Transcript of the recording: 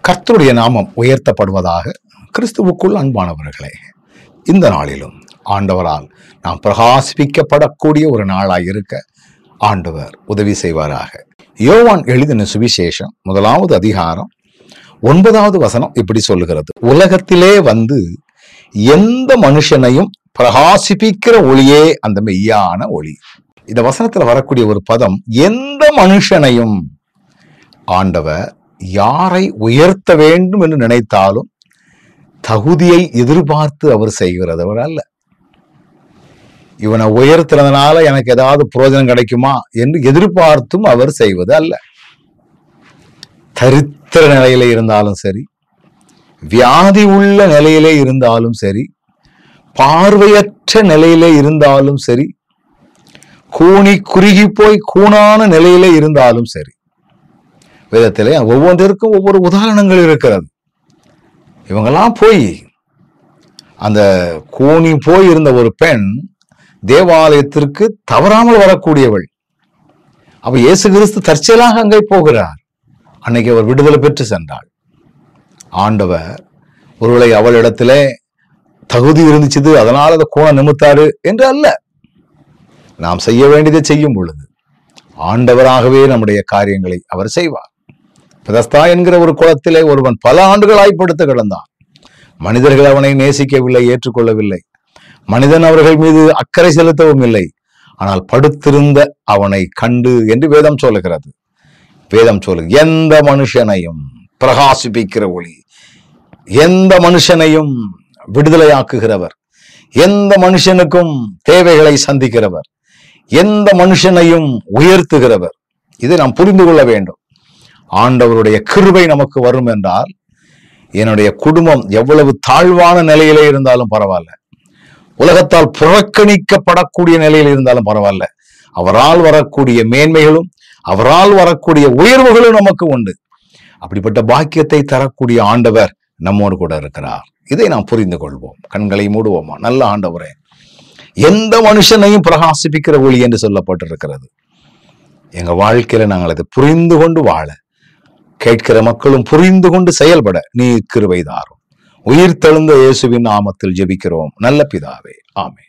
கர்த்தருடைய நாமம் உயர்த்தப்படுவதாக கிறிஸ்துவுக்குள் அன்பானவர்களே இந்த நாளிலும் ஆண்டவரால் நாம் பிரகாசிப்பிக்கப்படக்கூடிய ஒரு நாளாய் இருக்க ஆண்டவர் உதவி செய்வாராக யோவான் எழுதின சுவிசேஷம் முதலாவது அதிகாரம் ஒன்பதாவது வசனம் இப்படி சொல்லுகிறது உலகத்திலே வந்து எந்த மனுஷனையும் பிரகாசிப்பிக்கிற ஒளியே அந்த மெய்யான ஒளி இந்த வசனத்துல வரக்கூடிய ஒரு பதம் எந்த மனுஷனையும் ஆண்டவர் யாரை உயர்த்த வேண்டும் என்று நினைத்தாலும் தகுதியை எதிர்பார்த்து அவர் செய்கிறதவர் அல்ல இவனை உயர்த்துறதுனால எனக்கு ஏதாவது புரோஜனம் கிடைக்குமா என்று எதிர்பார்த்தும் அவர் செய்வது அல்ல தரித்திர நிலையில இருந்தாலும் சரி வியாதி உள்ள நிலையிலே இருந்தாலும் சரி பார்வையற்ற நிலையிலே இருந்தாலும் சரி கூனி குறுகி போய் கூணான நிலையிலே இருந்தாலும் சரி வேதத்திலே ஒவ்வொன்றிற்கும் ஒவ்வொரு உதாரணங்கள் இருக்கிறது இவங்கெல்லாம் போய் அந்த கூனி போய் இருந்த ஒரு பெண் தேவாலயத்திற்கு தவறாமல் வரக்கூடியவள் அப்ப இயேசு கிறிஸ்து தற்செயலாக அங்கே போகிறார் அன்னைக்கு அவர் விடுதலை பெற்று சென்றாள் ஆண்டவர் ஒருவேளை அவளிடத்திலே தகுதி இருந்துச்சுது அதனால அதை கோண நிமித்தாரு என்று அல்ல நாம் செய்ய வேண்டியதை செய்யும் பொழுது ஆண்டவராகவே நம்முடைய காரியங்களை அவர் செய்வார் பிதஸ்தா என்கிற ஒரு குளத்திலே ஒருவன் பல ஆண்டுகளாய் படுத்து கிடந்தான் மனிதர்கள் அவனை நேசிக்கவில்லை ஏற்றுக்கொள்ளவில்லை மனிதன் அவர்கள் மீது அக்கறை செலுத்தவும் இல்லை ஆனால் படுத்திருந்த அவனை கண்டு என்று வேதம் சொல்லுகிறது வேதம் சொல்லு எந்த மனுஷனையும் பிரகாசிப்பிக்கிற ஒளி எந்த மனுஷனையும் விடுதலையாக்குகிறவர் எந்த மனுஷனுக்கும் தேவைகளை சந்திக்கிறவர் எந்த மனுஷனையும் உயர்த்துகிறவர் இதை நாம் புரிந்து கொள்ள வேண்டும் ஆண்டவருடைய கிருபை நமக்கு வரும் என்றால் என்னுடைய குடும்பம் எவ்வளவு தாழ்வான நிலையிலே இருந்தாலும் பரவாயில்ல உலகத்தால் புறக்கணிக்கப்படக்கூடிய நிலையில் இருந்தாலும் பரவாயில்ல அவரால் வரக்கூடிய மேன்மைகளும் அவரால் வரக்கூடிய உயர்வுகளும் நமக்கு உண்டு அப்படிப்பட்ட பாக்கியத்தை தரக்கூடிய ஆண்டவர் நம்மோடு கூட இருக்கிறார் இதை நாம் புரிந்து கொள்வோம் கண்களை மூடுவோமா நல்ல ஆண்டவரே எந்த மனுஷனையும் பிரகாசிப்பிக்கிற ஒளி என்று சொல்லப்பட்டிருக்கிறது எங்க வாழ்க்கையில நாங்கள் அதை புரிந்து கொண்டு வாழ கேட்கிற மக்களும் புரிந்து கொண்டு செயல்பட நீ கிருபை தாரும் உயிர் தெழுந்த இயேசுவின் நாமத்தில் ஜெபிக்கிறோம் நல்ல பிதாவே ஆமே